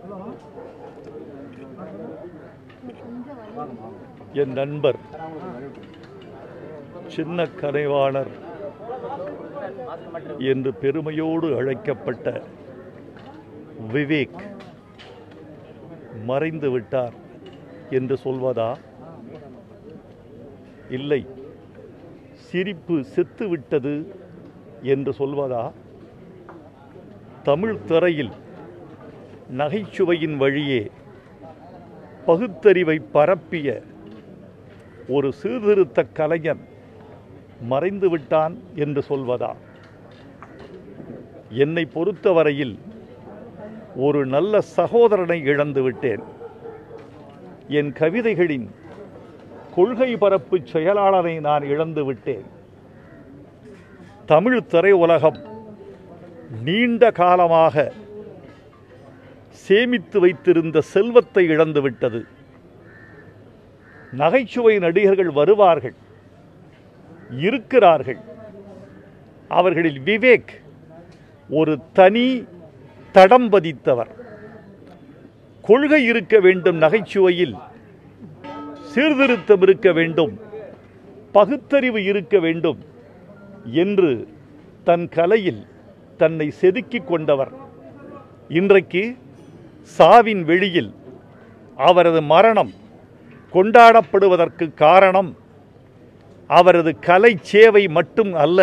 என் நண்பர் சின்ன கரைவாணர் என்று பெருமையோடு அழைக்கப்பட்ட விவேக் மறைந்து விட்டார் என்று சொல்வதா இல்லை சிரிப்பு செத்து விட்டது என்று சொல்வதா தமிழ் திரையில் நகைச்சுவையின் வழியே பகுத்தறிவை பரப்பிய ஒரு சீர்திருத்த கலைஞன் மறைந்து விட்டான் என்று சொல்வதா என்னை பொறுத்தவரையில் ஒரு நல்ல சகோதரனை இழந்து விட்டேன் என் கவிதைகளின் கொள்கை பரப்பு செயலாளரை நான் இழந்து விட்டேன் தமிழ் திரையுலகம் நீண்ட காலமாக சேமித்து வைத்திருந்த செல்வத்தை இழந்து விட்டது நகைச்சுவை நடிகர்கள் வருவார்கள் இருக்கிறார்கள் அவர்களில் விவேக் ஒரு தனி தடம் பதித்தவர் கொள்கை இருக்க வேண்டும் நகைச்சுவையில் சீர்திருத்தம் இருக்க வேண்டும் பகுத்தறிவு இருக்க வேண்டும் என்று தன் கலையில் தன்னை செதுக்கிக் கொண்டவர் இன்றைக்கு சாவின் வெளியில் அவரது மரணம் கொண்டாடப்படுவதற்கு காரணம் அவரது கலை சேவை மட்டும் அல்ல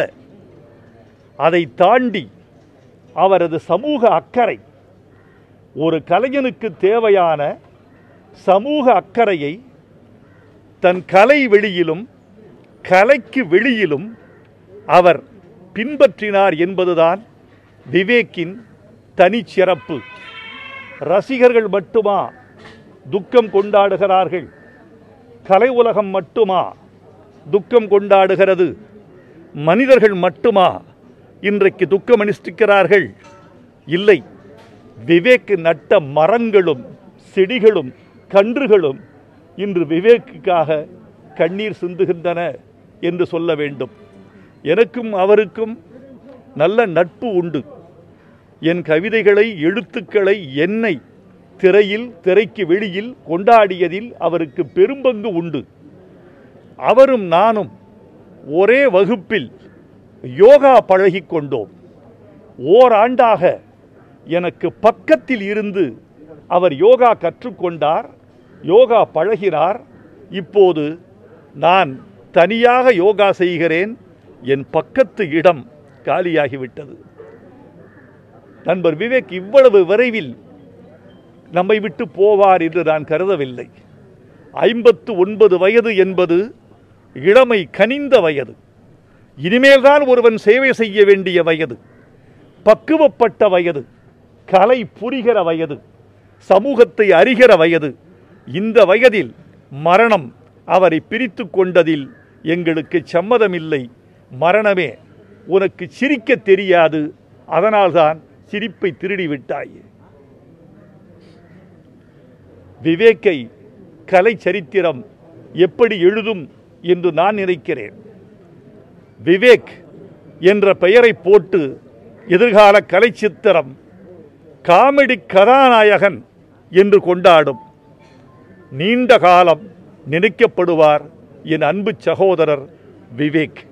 அதை தாண்டி அவரது சமூக அக்கறை ஒரு கலைஞனுக்கு தேவையான சமூக அக்கறையை தன் கலை வெளியிலும் கலைக்கு வெளியிலும் அவர் பின்பற்றினார் என்பதுதான் விவேக்கின் தனிச்சிறப்பு ரசிகர்கள் மட்டுமா துக்கம் கொண்டாடுகிறார்கள் கலை உலகம் மட்டுமா துக்கம் கொண்டாடுகிறது மனிதர்கள் மட்டுமா இன்றைக்கு துக்கம் அனுஷ்டிக்கிறார்கள் இல்லை விவேக் நட்ட மரங்களும் செடிகளும் கன்றுகளும் இன்று விவேக்குக்காக கண்ணீர் சிந்துகின்றன என்று சொல்ல வேண்டும் எனக்கும் அவருக்கும் நல்ல நட்பு உண்டு என் கவிதைகளை எழுத்துக்களை என்னை திரையில் திரைக்கு வெளியில் கொண்டாடியதில் அவருக்கு பெரும்பங்கு உண்டு அவரும் நானும் ஒரே வகுப்பில் யோகா பழகிக் கொண்டோம் ஓராண்டாக எனக்கு பக்கத்தில் இருந்து அவர் யோகா கற்றுக்கொண்டார் யோகா பழகினார் இப்போது நான் தனியாக யோகா செய்கிறேன் என் பக்கத்து இடம் காலியாகிவிட்டது நண்பர் விவேக் இவ்வளவு விரைவில் நம்மை விட்டு போவார் என்று நான் கருதவில்லை ஐம்பத்து ஒன்பது வயது என்பது இளமை கனிந்த வயது இனிமேல்தான் ஒருவன் சேவை செய்ய வேண்டிய வயது பக்குவப்பட்ட வயது கலை புரிகிற வயது சமூகத்தை அறிகிற வயது இந்த வயதில் மரணம் அவரை பிரித்து கொண்டதில் எங்களுக்கு சம்மதமில்லை மரணமே உனக்கு சிரிக்க தெரியாது அதனால்தான் சிரிப்பை திருடி விட்டாய் விவேக்கை கலை சரித்திரம் எப்படி எழுதும் என்று நான் நினைக்கிறேன் விவேக் என்ற பெயரை போட்டு எதிர்கால கலை சித்திரம் காமெடி கதாநாயகன் என்று கொண்டாடும் நீண்ட காலம் நினைக்கப்படுவார் என் அன்பு சகோதரர் விவேக்